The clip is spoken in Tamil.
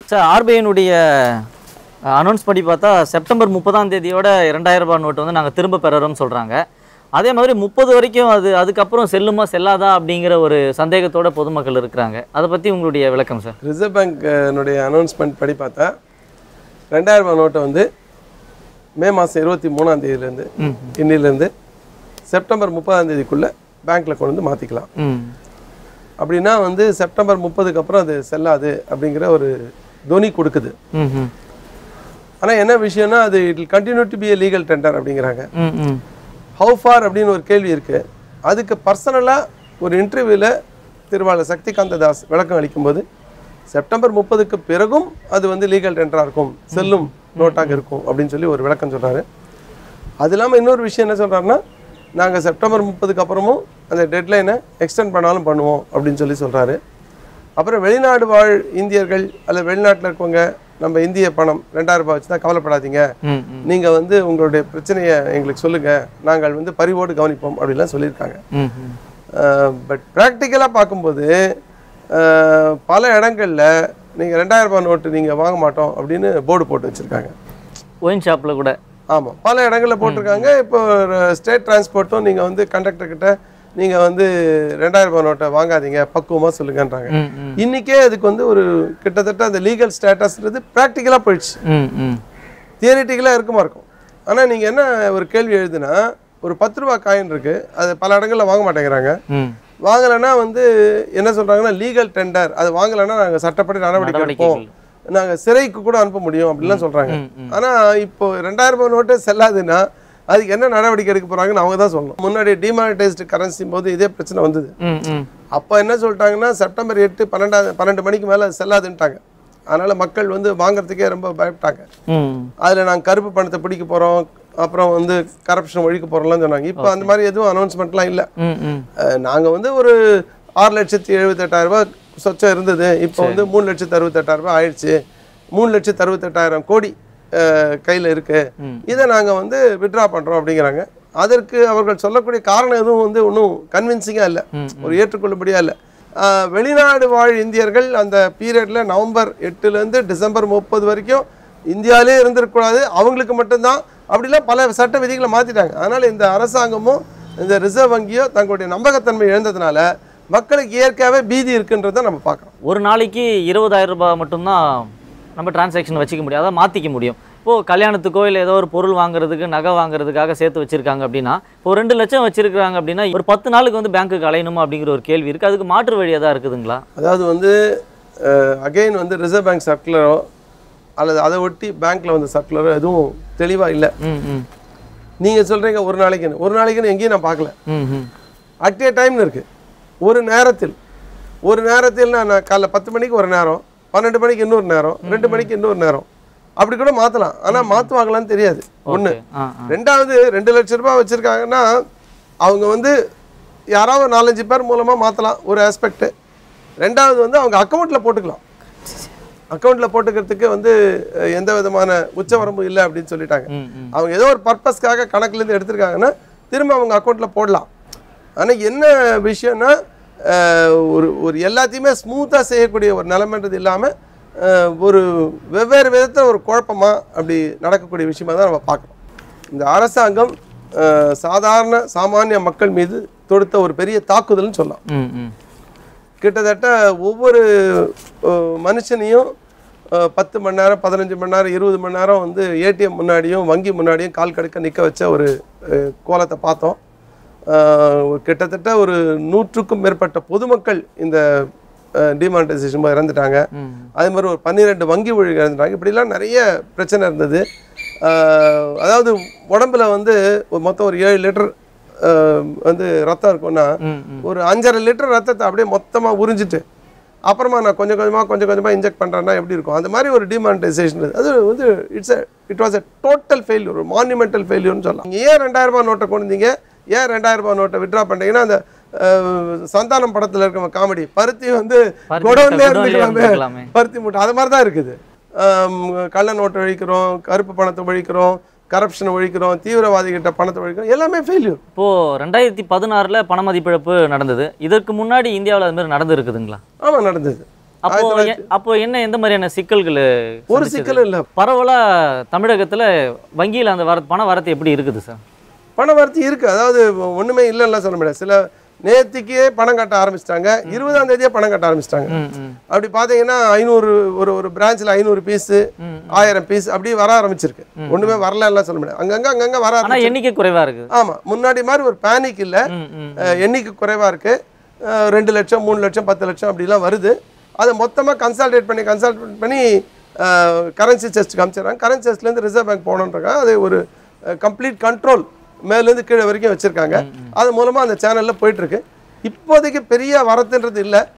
சார் ஆர்பிஐனுடைய அனௌன்ஸ் படி பார்த்தா செப்டம்பர் முப்பதாம் தேதியோட இரண்டாயிரம் ரூபாய் நோட்டு வந்து நாங்கள் திரும்ப பெறுறோம்னு சொல்கிறாங்க அதே மாதிரி முப்பது வரைக்கும் அது அதுக்கப்புறம் செல்லுமா செல்லாதா அப்படிங்கிற ஒரு சந்தேகத்தோட பொதுமக்கள் இருக்கிறாங்க அதை பற்றி உங்களுடைய விளக்கம் சார் ரிசர்வ் பேங்க்னுடைய அனௌன்ஸ்மெண்ட் படி பார்த்தா ரெண்டாயிரம் ரூபாய் நோட்டை வந்து மே மாதம் இருபத்தி மூணாம் தேதியிலேருந்து இன்னிலேருந்து செப்டம்பர் முப்பதாம் தேதிக்குள்ளே பேங்க்கில் கொண்டு வந்து மாற்றிக்கலாம் ம் அப்படின்னா வந்து செப்டம்பர் முப்பதுக்கு அப்புறம் அது செல்லாது அப்படிங்கிற ஒரு துணி கொடுக்குது ம் ம் ஆனால் என்ன விஷயம்னா அது it continue to be a legal tender அப்படிங்கிறாங்க ம் ம் ஹவு ஃபார் அப்படின்னு ஒரு கேள்வி இருக்குது அதுக்கு பர்சனலாக ஒரு இன்டர்வியூவில் திருவாளர் சக்திகாந்த தாஸ் விளக்கம் அளிக்கும்போது செப்டம்பர் முப்பதுக்கு பிறகும் அது வந்து லீகல் டெண்டராக இருக்கும் செல்லும் நோட்டாக இருக்கும் அப்படின்னு சொல்லி ஒரு விளக்கம் சொல்றாரு அது இல்லாமல் இன்னொரு விஷயம் என்ன சொல்றாருன்னா நாங்கள் செப்டம்பர் முப்பதுக்கு அப்புறமும் அந்த டெட்லைனை எக்ஸ்டெண்ட் பண்ணாலும் பண்ணுவோம் அப்படின்னு சொல்லி சொல்றாரு அப்புறம் வெளிநாடு வாழ் இந்தியர்கள் அல்லது வெளிநாட்டில் இருக்கவங்க நம்ம இந்திய பணம் ரெண்டாயிரம் ரூபாய் வச்சு தான் கவலைப்படாதீங்க ம் ம் நீங்கள் வந்து உங்களுடைய பிரச்சனையை எங்களுக்கு சொல்லுங்கள் நாங்கள் வந்து பரிவோடு கவனிப்போம் அப்படிலாம் சொல்லியிருக்காங்க ம் ம் பட் ப்ராக்டிக்கலாக பார்க்கும்போது அஹ், பல இடங்களில் நீங்கள் ரெண்டாயிரம் ரூபாய் நோட்டு நீங்கள் வாங்க மாட்டோம் அப்படின்னு போர்டு போட்டு வச்சுருக்காங்க ஒயின் ஷாப்பில் கூட ஆமாம் பல இடங்களில் போட்டிருக்காங்க இப்போ ஸ்டேட் டிரான்ஸ்போர்ட்டும் நீங்கள் வந்து கண்டக்டர் கிட்ட நீங்கள் வந்து ரெண்டாயிரம் ரூபாய் நோட்டை வாங்காதீங்க பக்குவமாக சொல்லுங்கன்றாங்க ம் ம் இன்றைக்கே அதுக்கு வந்து ஒரு கிட்டத்தட்ட அந்த லீகல் ஸ்டேட்டஸ்ன்றது ப்ராக்டிக்கலாக போயிடுச்சு ம் ம் தியரிட்டிக்கலாக இருக்குமா இருக்கும் ஆனால் நீங்கள் என்ன ஒரு கேள்வி எழுதுனா ஒரு பத்து ரூபா காயின் இருக்குது அது பல இடங்களில் வாங்க மாட்டேங்கிறாங்க ம் வாங்கலைன்னா வந்து என்ன சொல்கிறாங்கன்னா லீகல் டெண்டர் அது வாங்கலைன்னா நாங்கள் சட்டப்படி நடவடிக்கை எடுப்போம் நாங்கள் சிறைக்கு கூட அனுப்ப முடியும் அப்படிலாம் சொல்கிறாங்க ம், ம். ஆனால் இப்போ ரெண்டாயிரம் ரூபாய் நோட்டே செல்லாதுன்னா அதுக்கு என்ன நடவடிக்கை எடுக்க போகிறாங்கன்னு அவங்க தான் சொல்லணும் முன்னாடி டிமானிட்டைஸ்டு கரன்சி போது இதே பிரச்சனை வந்தது ம் ம் அப்போ என்ன சொல்லிட்டாங்கன்னா செப்டம்பர் எட்டு பன்னெண்டாவது பன்னெண்டு மணிக்கு மேலே செல்லாதுன்ட்டாங்க அதனால் மக்கள் வந்து வாங்குறதுக்கே ரொம்ப பயப்பட்டாங்க ம் அதில் நாங்கள் கருப்பு பணத்தை பிடிக்க போகிறோம் அப்புறம் வந்து கரப்ஷன் ஒழிக்க போகிறோம்லாம் சொன்னாங்க இப்போ அந்த மாதிரி எதுவும் அனௌன்ஸ்மெண்ட்லாம் இல்லை ம் ம் நாங்கள் வந்து ஒரு ஆறு லட்சத்தி எழுபத்தெட்டாயிரம் ரூபாய் சொச்சம் இருந்தது இப்போ வந்து மூணு லட்சத்து அறுபத்தெட்டாயிரம் ரூபாய் ஆயிடுச்சு மூணு லட்சத்து அறுபத்தெட்டாயிரம் கோடி கையில் இருக்கு ம். இதை நாங்கள் வந்து விட்ரா பண்ணுறோம் அப்படிங்கிறாங்க அதற்கு அவர்கள் சொல்லக்கூடிய காரணம் எதுவும் வந்து ஒன்றும் கன்வின்சிங்காக இல்லை ம், ஒரு ஏற்றுக்கொள்ளும்படியாக இல்லை ஆஹ் வெளிநாடு வாழ் இந்தியர்கள் அந்த பீரியடில் நவம்பர் எட்டுலேருந்து டிசம்பர் முப்பது வரைக்கும் இந்தியாவிலே இருந்திருக்கக்கூடாது அவங்களுக்கு மட்டும்தான் அப்படிலாம் பல சட்ட விதிகளை மாற்றிட்டாங்க அதனால் இந்த அரசாங்கமும் இந்த ரிசர்வ் வங்கியோ தங்களுடைய நம்பகத்தன்மை இழந்ததுனால மக்களுக்கு இயற்கையாகவே பீதி இருக்குன்றதை நம்ம பார்க்குறோம் ஒரு நாளைக்கு இருபதாயிரம் ரூபாய் மட்டும்தான் நம்ம டிரான்சாக்ஷன் வச்சுக்க முடியும் அதை மாற்றிக்க முடியும் இப்போது கல்யாணத்துக்கோ இல்லை ஏதோ ஒரு பொருள் வாங்குறதுக்கு நகை வாங்குறதுக்காக சேர்த்து வச்சிருக்காங்க அப்படின்னா இப்போ ஒரு ரெண்டு லட்சம் வச்சிருக்காங்க அப்படின்னா ஒரு பத்து நாளுக்கு வந்து பேங்க்குக்கு அலையணுமா அப்படிங்கிற ஒரு கேள்வி இருக்குது அதுக்கு மாற்று வழி எதாவது இருக்குதுங்களா அதாவது வந்து அகைன் வந்து ரிசர்வ் பேங்க் சர்க்குலரோ அல்லது அதை ஒட்டி பேங்க்கில் வந்த சர்க்குலரோ எதுவும் தெளிவாக இல்லை ம் ம் நீங்கள் சொல்கிறீங்க ஒரு நாளைக்குன்னு ஒரு நாளைக்குன்னு எங்கேயும் நான் பார்க்கல ம் ம் அட் ஏ டைம்னு இருக்குது ஒரு நேரத்தில் ஒரு நேரத்தில் நான் காலைல பத்து மணிக்கு ஒரு நேரம் பன்னெண்டு மணிக்கு இன்னொரு நேரம் ரெண்டு மணிக்கு இன்னொரு நேரம் அப்படி கூட மாற்றலாம் ஆனால் மாற்றுவாங்களான்னு தெரியாது ஒன்று ஓகே ஆ ஆ ரெண்டாவது ரெண்டு லட்ச ரூபாய் வச்சுருக்காங்கன்னா அவங்க வந்து யாராவது நாலஞ்சு பேர் மூலமாக மாற்றலாம் ஒரு ஆஸ்பெக்ட் ரெண்டாவது வந்து அவங்க அக்கௌண்ட்டில் போட்டுக்கலாம் அக்கௌண்ட்டில் போட்டுக்கிறதுக்கு வந்து அஹ், எந்த விதமான உச்சவரம்பு இல்லை அப்படின்னு சொல்லிட்டாங்க ம் ம் அவங்க ஏதோ ஒரு பர்பஸ்க்காக கணக்குலேருந்து எடுத்திருக்காங்கன்னா திரும்ப அவங்க அக்கௌண்ட்டில் போடலாம் ஆனால் என்ன விஷயம்னா அஹ், ஒரு ஒரு எல்லாத்தையுமே ஸ்மூத்தாக செய்யக்கூடிய ஒரு நிலைமைன்றது இல்லாமல் ஒரு வெவ்வேறு விதத்தில் ஒரு குழப்பமா அப்படி நடக்கக்கூடிய விஷயமா தான் நம்ம பார்க்குறோம் இந்த அரசாங்கம் அஹ், சாதாரண சாமானிய மக்கள் மீது தொடுத்த ஒரு பெரிய தாக்குதல்னு சொல்லலாம் ம் ம் கிட்டத்தட்ட ஒவ்வொரு அஹ், மனுஷனையும் அஹ், பத்து மணி நேரம் பதினஞ்சு மணி நேரம் இருபது மணி நேரம் வந்து ஏடிஎம் முன்னாடியும் வங்கி முன்னாடியும் கால் கடுக்க நிற்க வச்ச ஒரு அஹ், கோலத்தை பார்த்தோம் அஹ், கிட்டத்தட்ட ஒரு நூற்றுக்கும் மேற்பட்ட பொதுமக்கள் இந்த டிமானிட்டைசேஷன் போது இறந்துட்டாங்க ம் அதே மாதிரி ஒரு பன்னிரெண்டு வங்கி ஊழியர்கள் இறந்துட்டாங்க இப்படிலாம் நிறைய பிரச்சனை இருந்தது அஹ், அதாவது உடம்புல வந்து ஒரு மொத்தம் ஒரு ஏழு லிட்டர் வந்து ரத்தம் இருக்கும்னா ம் ம் ஒரு அஞ்சரை லிட்டர் ரத்தத்தை அப்படியே மொத்தமாக உறிஞ்சிட்டு அப்புறமா நான் கொஞ்சம் கொஞ்சமாக கொஞ்சம் கொஞ்சமாக இன்ஜெக்ட் பண்ணுறேன்னா எப்படி இருக்கும் அந்த மாதிரி ஒரு டிமானிட்டைசேஷன் அது வந்து it's it was a total failure ஒரு மான்யூமெண்டல் ஃபெயில்யூர்னு சொல்லலாம் நீங்க ஏன் ரெண்டாயிரம் ரூபாய் நோட்டை கொண்டு வந்தீங்க ஏன் ரெண்டாயிரம் ரூபாய் நோட்டை விட்ரா பண்ணுறீங்கன்னா அந்த அஹ், சந்தானம் படத்தில் இருக்க காமெடி பருத்தி வந்து பருத்தி குடோன்லேயே மூட்டை குடோன்லயே இருந்துக்கலாமே இருந்துக்கலாமே. பருத்தி மூட்டை அது மாதிரி தான் இருக்குது ஆம், கள்ள நோட்டை ஒழிக்கிறோம் கருப்பு பணத்தை ஒழிக்கிறோம் கரப்ஷனை ஒழிக்கிறோம் தீவிரவாதிகிட்ட பணத்தை ஒழிக்கிறோம் எல்லாமே ஃபெயில்யூர் இப்போது ரெண்டாயிரத்தி பதினாறில் பண மதிப்பிழப்பு நடந்தது இதற்கு முன்னாடி இந்தியாவில் அது மாதிரி நடந்து இருக்குதுங்களா ஆமாம் நடந்தது அப்போ ஆயிரத்தி தொள்ளாயிரத்தி- எ- அப்போ என்ன எந்த மாதிரியான சிக்கல்கள் ஒரு சிக்கலும் இல்லை பரவலா தமிழகத்துல வங்கியில அந்த வர பண வரத்து எப்படி இருக்குது சார் பண வரத்து இருக்கு அதாவது ஒண்ணுமே இல்லைன்னா சொல்ல முடியாது சில நேத்திக்கே பணம் கட்ட ஆரம்பிச்சிட்டாங்க இருபதாம் தேதியே பணம் கட்ட ஆரம்பிச்சிட்டாங்க ம் ம் அப்படி பார்த்தீங்கன்னா ஐநூறு ஒரு ஒரு பிரான்ச்சில் ஐநூறு பீஸு ம். ஆயிரம் பீஸ் அப்படி வர ஆரம்பிச்சிருக்கு ஒண்ணுமே வரலன்னுலாம் சொல்ல முடியாது அங்கங்க அங்கங்க வர ஆனா ஆரம்பிச்சு எண்ணிக்கை குறைவா இருக்குது ஆமா முன்னாடி மாதிரி ஒரு பேனிக் இல்லை ம் ம் அஹ், எண்ணிக்கை குறைவா இருக்கு அஹ், ரெண்டு லட்சம் மூணு லட்சம் பத்து லட்சம் அப்படிலாம் வருது அதை மொத்தமாக கன்சால்டேட் பண்ணி கன்சால்டேட் பண்ணி கரன்சி செஸ்ட்டுக்கு அமைச்சிடறாங்க கரன்சி செஸ்ட்லேருந்து ரிசர்வ் பேங்க் போகணுன்றாங்க அது ஒரு கம்ப்ளீட் கண்ட்ரோல் மேலேருந்து கீழே வரைக்கும் வச்சுருக்காங்க அது மூலமாக அந்த சேனலில் போயிட்டுருக்கு இப்போதைக்கு பெரிய வரத்துன்றது இல்லை